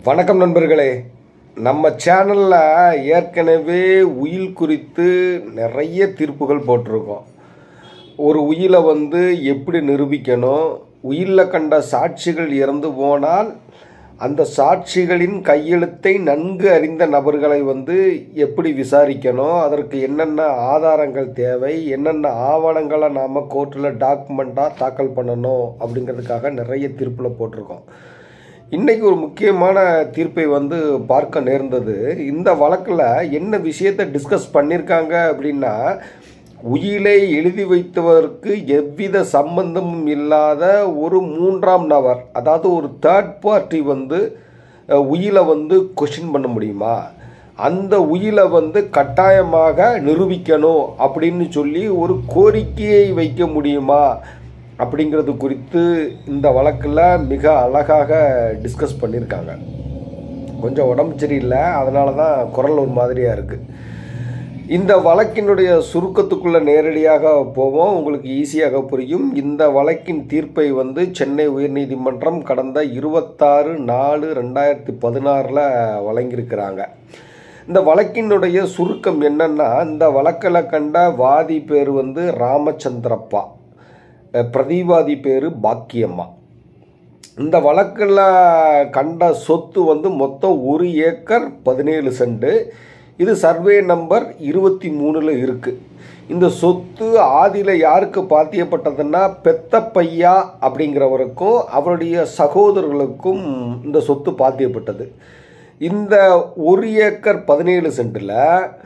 வணக்கம் நண்பர்களே நம்ம சேனலில் ஏற்கனவே உயில் குறித்து நிறைய தீர்ப்புகள் போட்டிருக்கோம் ஒரு உயிலை வந்து எப்படி நிரூபிக்கணும் உயிலில் கண்ட சாட்சிகள் இறந்து போனால் அந்த சாட்சிகளின் கையெழுத்தை நன்கு அறிந்த நபர்களை வந்து எப்படி விசாரிக்கணும் அதற்கு என்னென்ன ஆதாரங்கள் தேவை என்னென்ன ஆவணங்களை நாம் கோர்ட்டில் டாக்குமெண்ட்டாக தாக்கல் பண்ணணும் அப்படிங்கிறதுக்காக நிறைய தீர்ப்பில் போட்டிருக்கோம் இன்னைக்கு ஒரு முக்கியமான தீர்ப்பை வந்து பார்க்க நேர்ந்தது இந்த வழக்கில் என்ன விஷயத்தை டிஸ்கஸ் பண்ணியிருக்காங்க அப்படின்னா உயிலை எழுதி வைத்தவருக்கு எவ்வித சம்பந்தமும் இல்லாத ஒரு மூன்றாம் நபர் அதாவது ஒரு தேர்ட் பார்ட்டி வந்து அஹ், உயிலை வந்து கொஷின் பண்ண முடியுமா அந்த உயிலை வந்து கட்டாயமாக நிரூபிக்கணும் அப்படின்னு சொல்லி ஒரு கோரிக்கையை வைக்க முடியுமா அப்படிங்கிறது குறித்து இந்த வழக்கில் மிக அழகாக டிஸ்கஸ் பண்ணியிருக்காங்க கொஞ்சம் உடம்பு சரியில்லை அதனால தான் குரல் ஒரு மாதிரியாக இருக்குது இந்த வழக்கினுடைய சுருக்கத்துக்குள்ளே நேரடியாக போவோம் உங்களுக்கு ஈஸியாக புரியும் இந்த வழக்கின் தீர்ப்பை வந்து சென்னை உயர்நீதிமன்றம் கடந்த இருபத்தாறு நாலு ரெண்டாயிரத்தி பதினாறில் வழங்கியிருக்கிறாங்க இந்த வழக்கினுடைய சுருக்கம் என்னன்னா இந்த வழக்கில் கண்ட வாதி பேர் வந்து ராமச்சந்திரப்பா அஹ் பிரதிவாதி பேர் பாக்கியம்மா இந்த வழக்கில் கண்ட சொத்து வந்து மொத்தம் ஒரு ஏக்கர் பதினேழு சென்ட் இது சர்வே நம்பர் இருபத்தி மூணில் இருக்குது இந்த சொத்து ஆதியில் யாருக்கு பாத்தியப்பட்டதுன்னா பெத்த பையா அப்படிங்கிறவருக்கும் அவருடைய சகோதரர்களுக்கும் இந்த சொத்து பாத்தியப்பட்டது இந்த ஒரு ஏக்கர் பதினேழு சென்ட்டில்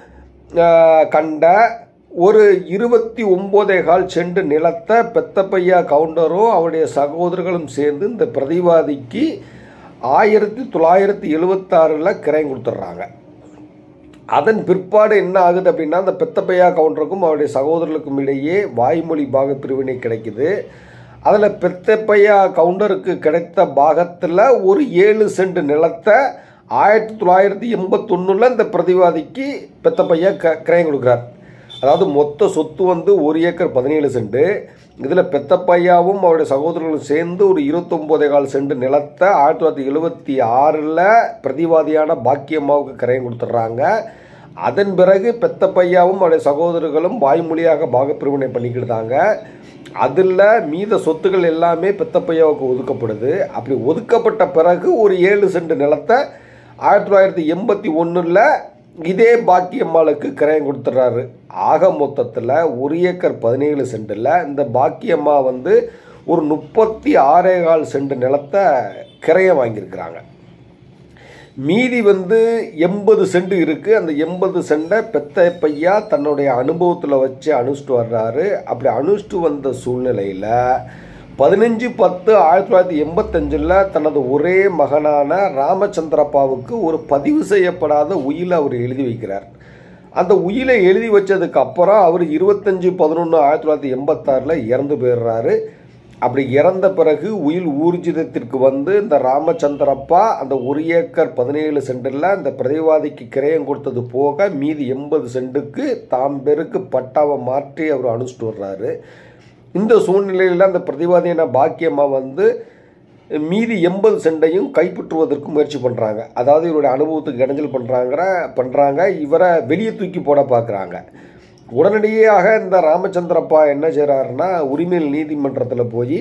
கண்ட ஒரு இருபத்தி ஒம்போதே கால் செண்டு நிலத்தை பெத்தப்பையா கவுண்டரும் அவருடைய சகோதரர்களும் சேர்ந்து இந்த பிரதிவாதிக்கு ஆயிரத்தி தொள்ளாயிரத்தி எழுவத்தாறில் கிரையம் கொடுத்துட்றாங்க அதன் பிற்பாடு என்ன ஆகுது அப்படின்னா அந்த பெத்தப்பையா கவுண்டருக்கும் அவருடைய சகோதரர்களுக்கும் இடையே வாய்மொழி பாக பிரிவினை கிடைக்குது அதில் பெத்தப்பையா கவுண்டருக்கு கிடைத்த பாகத்தில் ஒரு ஏழு சென்ட் நிலத்தை ஆயிரத்தி தொள்ளாயிரத்தி எண்பத்தொன்னில் இந்த பிரதிவாதிக்கு பெத்தப்பையா க கிரயம் கொடுக்குறார் அதாவது மொத்த சொத்து வந்து ஒரு ஏக்கர் பதினேழு சென்ட் இதில் பெத்தப்பையாவும் அவருடைய சகோதரர்களும் சேர்ந்து ஒரு இருபத்தொம்போதே கால் சென்ட் நிலத்தை ஆயிரத்தி தொள்ளாயிரத்தி எழுபத்தி ஆறில் பிரதிவாதியான பாக்கியம்மாவுக்கு கிரயம் கொடுத்துட்றாங்க அதன் பிறகு பெத்தப்பையாவும் அவருடைய சகோதரர்களும் வாய்மொழியாக பாகப்பிரிவினை பண்ணிக்கிட்டாங்க அதில் மீத சொத்துக்கள் எல்லாமே பெத்தப்பையாவுக்கு ஒதுக்கப்படுது அப்படி ஒதுக்கப்பட்ட பிறகு ஒரு ஏழு சென்ட் நிலத்தை ஆயிரத்தி தொள்ளாயிரத்தி எண்பத்தி ஒன்றில் இதே பாக்கியம்மாளுக்கு கிரயம் கொடுத்துட்றாரு ஆக மொத்தத்தில் ஒரு ஏக்கர் பதினேழு சென்டில் இந்த பாக்கியம்மா வந்து ஒரு முப்பத்தி ஆறே கால் சென்ட் நிலத்தை கிரயம் வாங்கியிருக்கிறாங்க மீதி வந்து எண்பது சென்ட் இருக்குது அந்த எண்பது சென்ட்டை பெத்த பையா தன்னுடைய அனுபவத்தில் வச்சு அனுஷ்டிட்டு வர்றாரு அப்படி அனுஷ்டிட்டு வந்த சூழ்நிலையில் பதினஞ்சு பத்து ஆயிரத்தி தொள்ளாயிரத்தி எண்பத்தஞ்சில் தனது ஒரே மகனான ராமச்சந்திரப்பாவுக்கு ஒரு பதிவு செய்யப்படாத உயிலை அவர் எழுதி வைக்கிறார் அந்த உயிலை எழுதி வச்சதுக்கு அப்புறம் அவர் இருபத்தஞ்சி பதினொன்று ஆயிரத்தி தொள்ளாயிரத்தி எண்பத்தாறில் இறந்து போயிடுறாரு அப்படி இறந்த பிறகு உயில் ஊர்ஜிதத்திற்கு வந்து இந்த ராமச்சந்திரப்பா அந்த ஒரு ஏக்கர் பதினேழு சென்டில் அந்த பிரதிவாதிக்கு கிரயம் கொடுத்தது போக மீதி எண்பது சென்ட்டுக்கு தாம் பேருக்கு பட்டாவை மாற்றி அவர் அனுப்பிச்சிட்டு வர்றாரு இந்த சூழ்நிலையில் அந்த பிரதிவாதியான பாக்கியம்மா வந்து மீதி எண்பது சென்டையும் கைப்பற்றுவதற்கு முயற்சி பண்ணுறாங்க அதாவது இவருடைய அனுபவத்துக்கு இடைஞ்சல் பண்ணுறாங்கிற பண்ணுறாங்க இவரை வெளியே தூக்கி போட பார்க்குறாங்க உடனடியாக இந்த ராமச்சந்திரப்பா என்ன செய்கிறாருன்னா உரிமையில் நீதிமன்றத்தில் போய்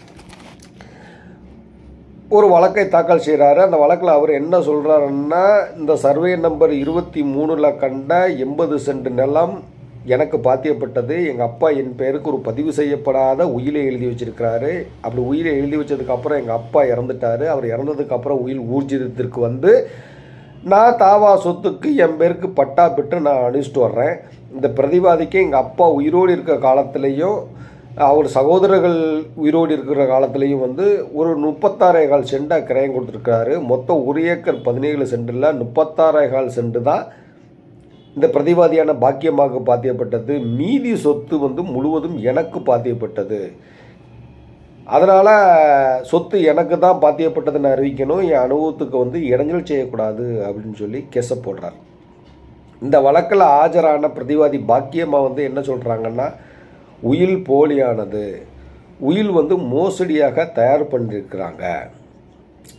ஒரு வழக்கை தாக்கல் செய்கிறாரு அந்த வழக்கில் அவர் என்ன சொல்கிறாருன்னா இந்த சர்வே நம்பர் இருபத்தி மூணில் கண்ட எண்பது சென்ட் நிலம் எனக்கு பாத்தியப்பட்டது எங்கள் அப்பா என் பெயருக்கு ஒரு பதிவு செய்யப்படாத உயிலை எழுதி வச்சிருக்கிறாரு அப்படி உயிலை எழுதி வச்சதுக்கப்புறம் எங்கள் அப்பா இறந்துட்டாரு அவர் இறந்ததுக்கப்புறம் உயில் ஊர்ஜிதத்திற்கு வந்து நான் தாவா சொத்துக்கு என் பேருக்கு பட்டா பெற்று நான் அனுப்பிச்சிட்டு வர்றேன் இந்த பிரதிவாதிக்கு எங்கள் அப்பா உயிரோடு இருக்கிற காலத்துலேயும் அவர் சகோதரர்கள் உயிரோடு இருக்கிற காலத்துலேயும் வந்து ஒரு முப்பத்தாறே கால் சென்டை கிரயம் கொடுத்துருக்காரு மொத்தம் ஒரு ஏக்கர் பதினேழு சென்டில் முப்பத்தாறே கால் சென்ட் தான் இந்த பிரதிவாதியான பாக்கியமாக பாத்தியப்பட்டது மீதி சொத்து வந்து முழுவதும் எனக்கு பாத்தியப்பட்டது அதனால் சொத்து எனக்கு தான் பாத்தியப்பட்டதுன்னு அறிவிக்கணும் என் அனுபவத்துக்கு வந்து இடைஞ்சல் செய்யக்கூடாது அப்படின்னு சொல்லி கேஸை போடுறார் இந்த வழக்கில் ஆஜரான பிரதிவாதி பாக்கியம்மா வந்து என்ன சொல்கிறாங்கன்னா உயில் போலியானது உயில் வந்து மோசடியாக தயார் பண்ணியிருக்கிறாங்க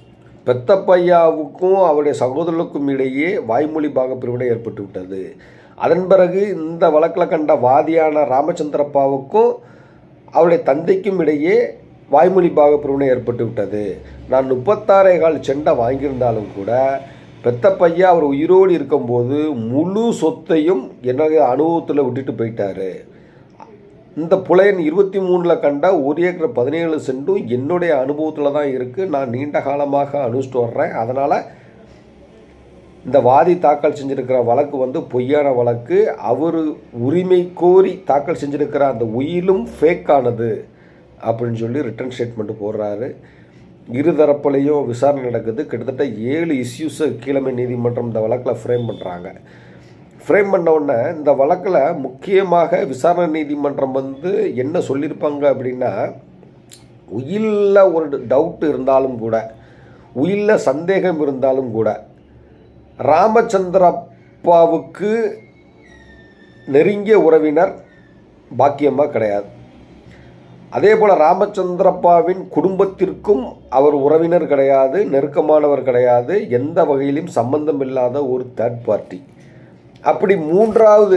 பெத்தப்பையாவுக்கும் அவருடைய சகோதரர்களுக்கும் இடையே வாய்மொழி பாக பிரிவினை ஏற்பட்டு விட்டது அதன் பிறகு இந்த வழக்கில் கண்ட வாதியான ராமச்சந்திரப்பாவுக்கும் அவருடைய தந்தைக்கும் இடையே வாய்மொழி பாக பிரிவினை ஏற்பட்டு விட்டது நான் முப்பத்தாறே கால் செண்டை வாங்கியிருந்தாலும் கூட பெத்த பையா அவர் உயிரோடு இருக்கும்போது முழு சொத்தையும் என்னுடைய அனுபவத்தில் விட்டுட்டு போயிட்டாரு இந்த புலையன் இருபத்தி மூணில் கண்ட ஒரு ஏக்கர் பதினேழு சென்டும் என்னுடைய அனுபவத்தில் தான் இருக்குது நான் நீண்ட காலமாக அனுஷ்டிட்டு வர்றேன் அதனால் இந்த வாதி தாக்கல் செஞ்சிருக்கிற வழக்கு வந்து பொய்யான வழக்கு அவர் உரிமை கோரி தாக்கல் செஞ்சிருக்கிற அந்த உயிலும் ஃபேக்கானது அப்படின்னு சொல்லி ரிட்டன் ஸ்டேட்மெண்ட் போடுறாரு இரு தரப்புலையும் விசாரணை நடக்குது கிட்டத்தட்ட ஏழு இஷ்யூஸை கீழமை நீதிமன்றம் இந்த வழக்கில் ஃப்ரேம் பண்ணுறாங்க ஃப்ரேம் பண்ண உடனே இந்த வழக்கில் முக்கியமாக விசாரணை நீதிமன்றம் வந்து என்ன சொல்லியிருப்பாங்க அப்படின்னா உயிரில் ஒரு டவுட் இருந்தாலும் கூட உயிரில் சந்தேகம் இருந்தாலும் கூட ராமச்சந்திரப்பாவுக்கு நெருங்கிய உறவினர் பாக்கியமாக கிடையாது அதே போல் ராமச்சந்திரப்பாவின் குடும்பத்திற்கும் அவர் உறவினர் கிடையாது நெருக்கமானவர் கிடையாது எந்த வகையிலும் சம்பந்தம் இல்லாத ஒரு தேர்ட் பார்ட்டி அப்படி மூன்றாவது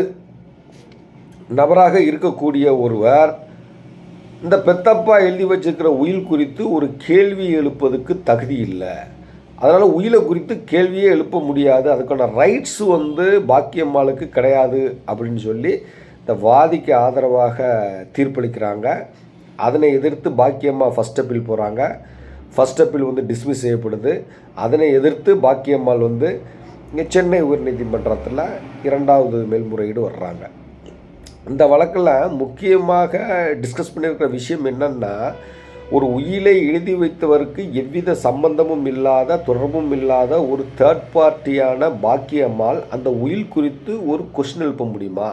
நபராக இருக்கக்கூடிய ஒருவர் இந்த பெத்தப்பா எழுதி வச்சிருக்கிற உயில் குறித்து ஒரு கேள்வி எழுப்பதுக்கு தகுதி இல்லை அதனால் உயிலை குறித்து கேள்வியே எழுப்ப முடியாது அதுக்கான ரைட்ஸ் வந்து பாக்கியம்மாளுக்கு கிடையாது அப்படின்னு சொல்லி இந்த வாதிக்கு ஆதரவாக தீர்ப்பளிக்கிறாங்க அதனை எதிர்த்து பாக்கியம்மா ஃபஸ்ட் அப்பீல் போகிறாங்க ஃபஸ்ட் அப்பீல் வந்து டிஸ்மிஸ் செய்யப்படுது அதனை எதிர்த்து பாக்கியம்மாள் வந்து இங்கே சென்னை உயர்நீதிமன்றத்தில் இரண்டாவது மேல்முறையீடு வர்றாங்க இந்த வழக்கில் முக்கியமாக டிஸ்கஸ் பண்ணியிருக்கிற விஷயம் என்னன்னா ஒரு உயிலை எழுதி வைத்தவருக்கு எவ்வித சம்பந்தமும் இல்லாத தொடர்பும் இல்லாத ஒரு தேர்ட் பார்ட்டியான பாக்கியம்மாள் அந்த உயில் குறித்து ஒரு கொஸ்டின் எழுப்ப முடியுமா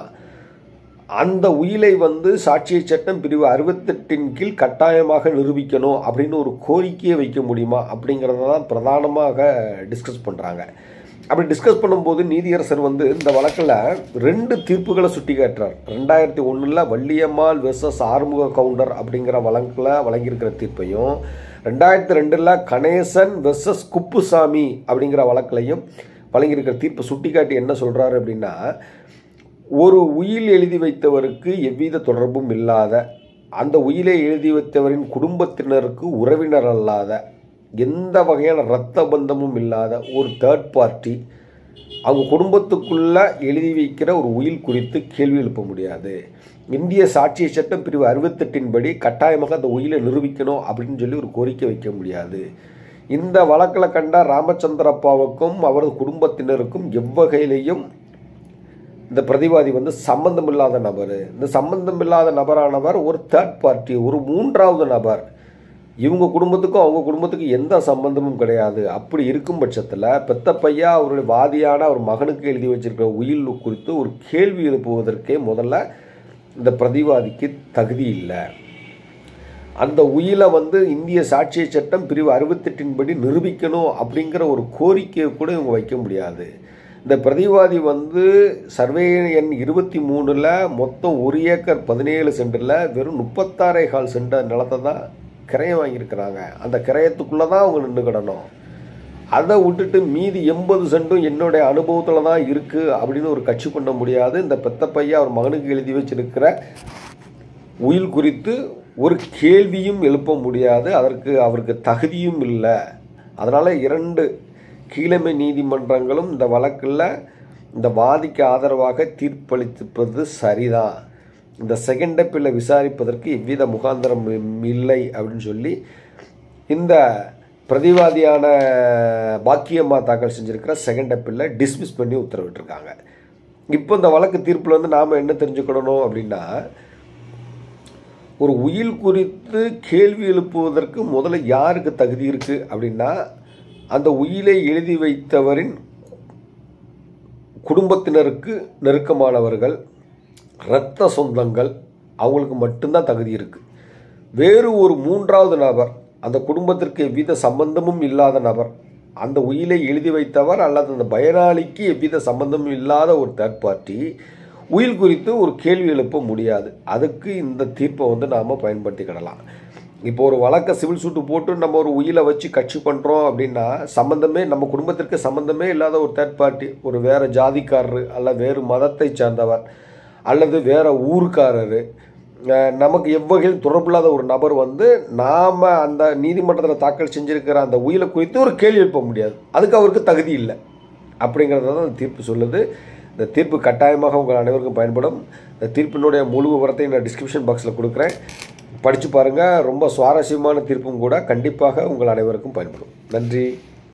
அந்த உயிலை வந்து சாட்சிய சட்டம் பிரிவு அறுபத்தெட்டின் கீழ் கட்டாயமாக நிரூபிக்கணும் அப்படின்னு ஒரு கோரிக்கையை வைக்க முடியுமா அப்படிங்கிறத தான் பிரதானமாக டிஸ்கஸ் பண்ணுறாங்க அப்படி டிஸ்கஸ் பண்ணும்போது நீதியரசர் வந்து இந்த வழக்கில் ரெண்டு தீர்ப்புகளை சுட்டி காட்டுறார் ரெண்டாயிரத்தி ஒன்றில் வள்ளியம்மாள் வெர்சஸ் ஆறுமுக கவுண்டர் அப்படிங்கிற வழக்கில் வழங்கியிருக்கிற தீர்ப்பையும் ரெண்டாயிரத்தி ரெண்டில் கணேசன் வெர்சஸ் குப்புசாமி அப்படிங்கிற வழக்கிலையும் வழங்கியிருக்கிற தீர்ப்பை சுட்டி காட்டி என்ன சொல்கிறாரு அப்படின்னா ஒரு உயில் எழுதி வைத்தவருக்கு எவ்வித தொடர்பும் இல்லாத அந்த உயிலை எழுதி வைத்தவரின் குடும்பத்தினருக்கு உறவினர் அல்லாத எந்த வகையான இரத்த பந்தமும் இல்லாத ஒரு தேர்ட் பார்ட்டி அவங்க குடும்பத்துக்குள்ள எழுதி வைக்கிற ஒரு உயில் குறித்து கேள்வி எழுப்ப முடியாது இந்திய சாட்சிய சட்டம் பிரிவு அறுபத்தெட்டின் படி கட்டாயமாக அந்த உயிலை நிரூபிக்கணும் அப்படின்னு சொல்லி ஒரு கோரிக்கை வைக்க முடியாது இந்த வழக்கில் கண்ட ராமச்சந்திரப்பாவுக்கும் அவரது குடும்பத்தினருக்கும் எவ்வகையிலையும் இந்த பிரதிவாதி வந்து சம்பந்தம் இல்லாத நபர் இந்த சம்பந்தம் இல்லாத நபரானவர் ஒரு தேர்ட் பார்ட்டி ஒரு மூன்றாவது நபர் இவங்க குடும்பத்துக்கும் அவங்க குடும்பத்துக்கும் எந்த சம்பந்தமும் கிடையாது அப்படி இருக்கும் பட்சத்தில் பெத்த பையா அவருடைய வாதியான அவர் மகனுக்கு எழுதி வச்சிருக்கிற உயில் குறித்து ஒரு கேள்வி எழுப்புவதற்கே முதல்ல இந்த பிரதிவாதிக்கு தகுதி இல்லை அந்த உயிலை வந்து இந்திய சாட்சிய சட்டம் பிரிவு அறுபத்தெட்டின் படி நிரூபிக்கணும் அப்படிங்கிற ஒரு கோரிக்கையை கூட இவங்க வைக்க முடியாது இந்த பிரதிவாதி வந்து சர்வே எண் இருபத்தி மூணில் மொத்தம் ஒரு ஏக்கர் பதினேழு சென்டில் வெறும் முப்பத்தாறே கால் சென்ட நிலத்தை தான் கிரையம் வாங்கியிருக்கிறாங்க அந்த கிரயத்துக்குள்ளே தான் அவங்க நின்றுக்கிடணும் அதை விட்டுட்டு மீதி எண்பது சென்டும் என்னுடைய அனுபவத்தில் தான் இருக்குது அப்படின்னு ஒரு கட்சி பண்ண முடியாது இந்த பெத்த பையன் அவர் மகனுக்கு எழுதி வச்சிருக்கிற உயில் குறித்து ஒரு கேள்வியும் எழுப்ப முடியாது அதற்கு அவருக்கு தகுதியும் இல்லை அதனால் இரண்டு கீழமை நீதிமன்றங்களும் இந்த வழக்கில் இந்த வாதிக்கு ஆதரவாக தீர்ப்பளித்திருப்பது சரிதான் இந்த செகண்ட் அப்பில் விசாரிப்பதற்கு எவ்வித முகாந்திரம் இல்லை அப்படின்னு சொல்லி இந்த பிரதிவாதியான பாக்கியம்மா தாக்கல் செஞ்சுருக்கிற செகண்ட் அப்பில் டிஸ்மிஸ் பண்ணி உத்தரவிட்டிருக்காங்க இப்போ இந்த வழக்கு தீர்ப்பில் வந்து நாம் என்ன தெரிஞ்சுக்கணும் அப்படின்னா ஒரு உயில் குறித்து கேள்வி எழுப்புவதற்கு முதல்ல யாருக்கு தகுதி இருக்குது அப்படின்னா அந்த உயிலை எழுதி வைத்தவரின் குடும்பத்தினருக்கு நெருக்கமானவர்கள் இரத்த சொந்தங்கள் அவங்களுக்கு மட்டும்தான் தகுதி இருக்குது வேறு ஒரு மூன்றாவது நபர் அந்த குடும்பத்திற்கு எவ்வித சம்பந்தமும் இல்லாத நபர் அந்த உயிலை எழுதி வைத்தவர் அல்லது அந்த பயனாளிக்கு எவ்வித சம்பந்தமும் இல்லாத ஒரு தேர்ட் பார்ட்டி உயில் குறித்து ஒரு கேள்வி எழுப்ப முடியாது அதுக்கு இந்த தீர்ப்பை வந்து நாம் பயன்படுத்திக்கிடலாம் இப்போ ஒரு வழக்க சிவில் சூட்டு போட்டு நம்ம ஒரு உயிலை வச்சு கட்சி பண்ணுறோம் அப்படின்னா சம்மந்தமே நம்ம குடும்பத்திற்கு சம்மந்தமே இல்லாத ஒரு தேர்ட் பார்ட்டி ஒரு வேறு ஜாதிக்காரர் அல்ல வேறு மதத்தை சார்ந்தவர் அல்லது வேறு ஊருக்காரர் அஹ் நமக்கு எவ்வகையில் தொடர்பில்லாத ஒரு நபர் வந்து நாம் அந்த நீதிமன்றத்தில் தாக்கல் செஞ்சிருக்கிற அந்த உயிலை குறித்து ஒரு கேள்வி எழுப்ப முடியாது அதுக்கு அவருக்கு தகுதி இல்லை அப்படிங்கிறத தான் அந்த தீர்ப்பு சொல்லுது இந்த தீர்ப்பு கட்டாயமாக உங்கள் அனைவருக்கும் பயன்படும் இந்த தீர்ப்பினுடைய முழு விவரத்தையும் நான் டிஸ்கிரிப்ஷன் பாக்ஸில் கொடுக்குறேன் படித்து பாருங்கள் ரொம்ப சுவாரஸ்யமான தீர்ப்பும் கூட கண்டிப்பாக உங்கள் அனைவருக்கும் பயன்படும் நன்றி